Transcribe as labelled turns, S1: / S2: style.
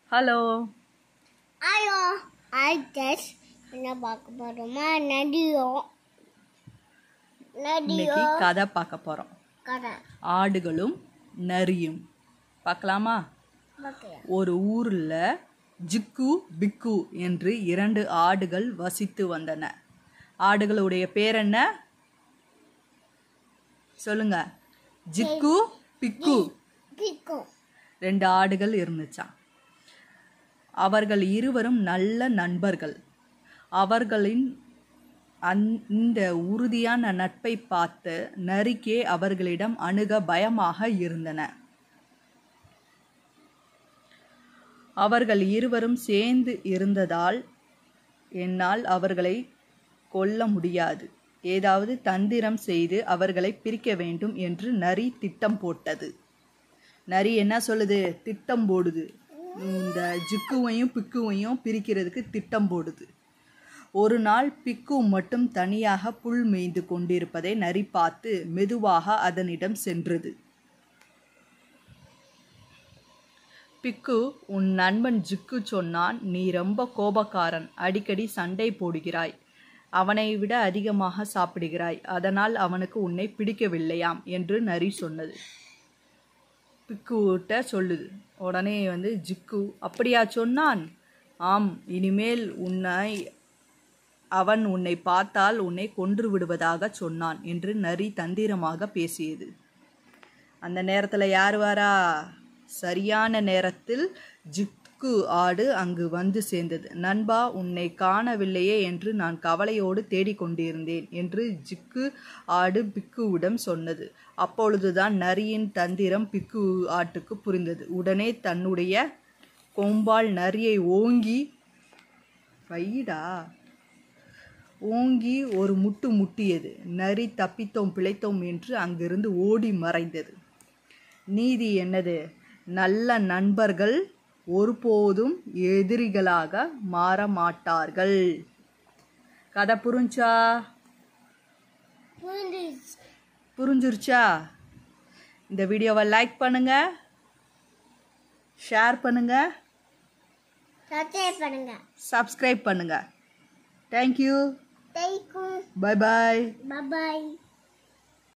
S1: hello
S2: ஐயோ ஐ test என்ன பார்க்க போறோமா நடியோ நடியோ
S1: இன்னைக்கு கதை பார்க்க போகிறோம்
S2: கதை
S1: ஆடுகளும் நரியும் பார்க்கலாமா
S2: பார்க்கலாம்
S1: ஒரு ஊரில் ஜிக்கு பிக்கு என்று இரண்டு ஆடுகள் வசித்து வந்தன ஆடுகளுடைய பேர் என்ன சொல்லுங்க ஜிக்கு பிக்கு
S2: பிக்கும்
S1: ரெண்டு ஆடுகள் இருந்துச்சாம் அவர்கள் இருவரும் நல்ல நண்பர்கள் அவர்களின் அந் இந்த உறுதியான நட்பை பார்த்து நரிக்கே அவர்களிடம் அணுக பயமாக இருந்தன அவர்கள் இருவரும் சேர்ந்து இருந்ததால் என்னால் அவர்களை கொல்ல முடியாது ஏதாவது தந்திரம் செய்து அவர்களை பிரிக்க வேண்டும் என்று நரி திட்டம் போட்டது நரி என்ன சொல்லுது திட்டம் போடுது இந்த ஜிக்குவையும் பிக்குவையும் பிரிக்கிறதுக்கு திட்டம் போடுது ஒரு நாள் பிக்கு மட்டும் தனியாக புல் மேய்ந்து கொண்டிருப்பதை நரி பார்த்து மெதுவாக அதனிடம் சென்றது பிக்கு உன் நண்பன் ஜிக்கு சொன்னான் நீ ரொம்ப கோபக்காரன் அடிக்கடி சண்டை போடுகிறாய் அவனை விட அதிகமாக சாப்பிடுகிறாய் அதனால் அவனுக்கு உன்னை பிடிக்கவில்லையாம் என்று நரி சொன்னது பிக்குகிட்ட சொல்லுது உடனே வந்து ஜிக்கு அப்படியா சொன்னான் ஆம் இனிமேல் உன்னை அவன் உன்னை பார்த்தால் உன்னை கொன்று விடுவதாக சொன்னான் என்று நரி தந்திரமாக பேசியது அந்த நேரத்தில் யார் வரா சரியான நேரத்தில் ஜிக்கு ஆடு அங்கு வந்து சேர்ந்தது நண்பா உன்னை காணவில்லையே என்று நான் கவலையோடு தேடிக்கொண்டிருந்தேன் என்று ஜிக்கு ஆடு பிக்குவிடம் சொன்னது அப்பொழுதுதான் நரியின் தந்திரம் பிக்கு ஆட்டுக்கு புரிந்தது உடனே தன்னுடைய கொம்பால் நரியை ஓங்கி வைடா ஓங்கி ஒரு முட்டு முட்டியது நரி தப்பித்தோம் பிழைத்தோம் என்று அங்கிருந்து ஓடி மறைந்தது நீதி என்னது நல்ல நண்பர்கள் ஒருபோதும் எதிரிகளாக மாற மாட்டார்கள் கதை புரிஞ்சா
S2: புரிஞ்சிச்சு
S1: புரிஞ்சிருச்சா இந்த வீடியோவை லைக் பண்ணுங்க ஷேர் பண்ணுங்க
S2: சப்ஸ்கிரைப் பண்ணுங்க
S1: சப்ஸ்கிரைப் பண்ணுங்க தேங்க்யூ
S2: தேய்க்கும்
S1: பை பாய்
S2: பபாய்